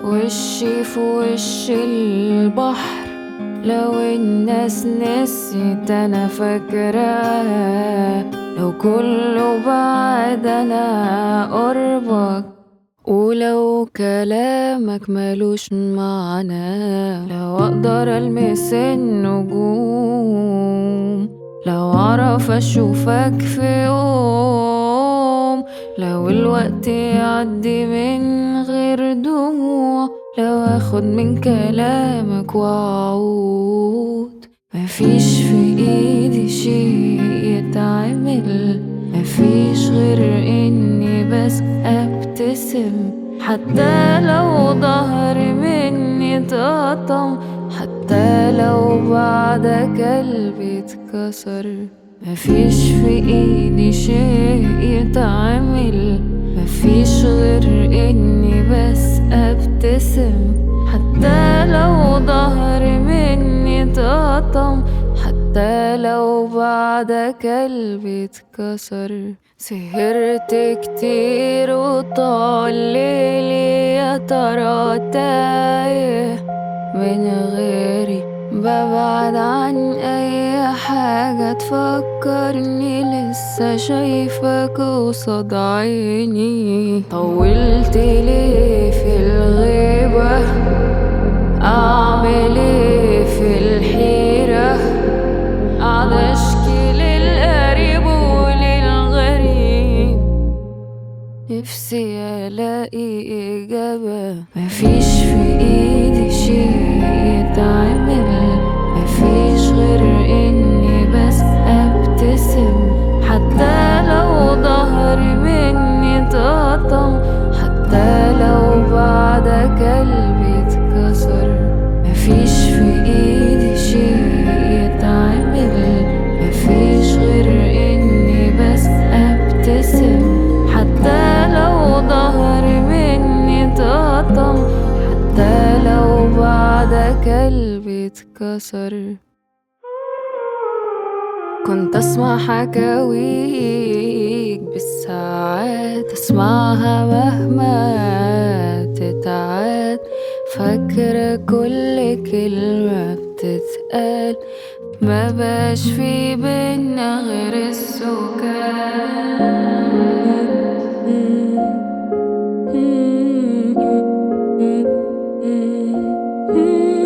وشي في وش البحر لو الناس نسيت انا فاكراها لو كله بعد انا قربك ولو كلامك ملوش معنى لو اقدر المس النجوم لو اعرف اشوفك في يوم لو الوقت يعدي من غير دموع لو اخد من كلامك واعود مفيش في ايدي شي يتعمل مفيش غير اني بس ابتسم حتى لو ظهري مني اتقطم حتى لو بعد قلبي اتكسر مفيش في ايدي شيء يتعمل مفيش غير اني بس ابتسم حتى لو ظهري مني اتقطم حتى لو بعد قلبي اتكسر سهرت كتير وطال ليلي يا ترى تايه من غيري ببعد عن اي حاجة تفكرني لسه شايفك قصاد عيني طولت ليه في الغيبة اعمل ايه في الحيرة قاعد اشكي للقريب وللغريب نفسي الاقي اجابة مفيش في ايدي شي يتعمل مفيش غير اني بس ابتسم حتى لو ظهري مني اتقطم حتى لو بعد قلبي اتكسر مفيش في ايدي شي يتعمل مفيش غير اني بس ابتسم حتى لو ظهري مني اتقطم حتى لو بعد قلبي اتكسر كنت اسمع حكاويك بالساعات اسمعها مهما تتعاد فاكرة كل كلمة بتتقال ما بقاش في بينا غير السكان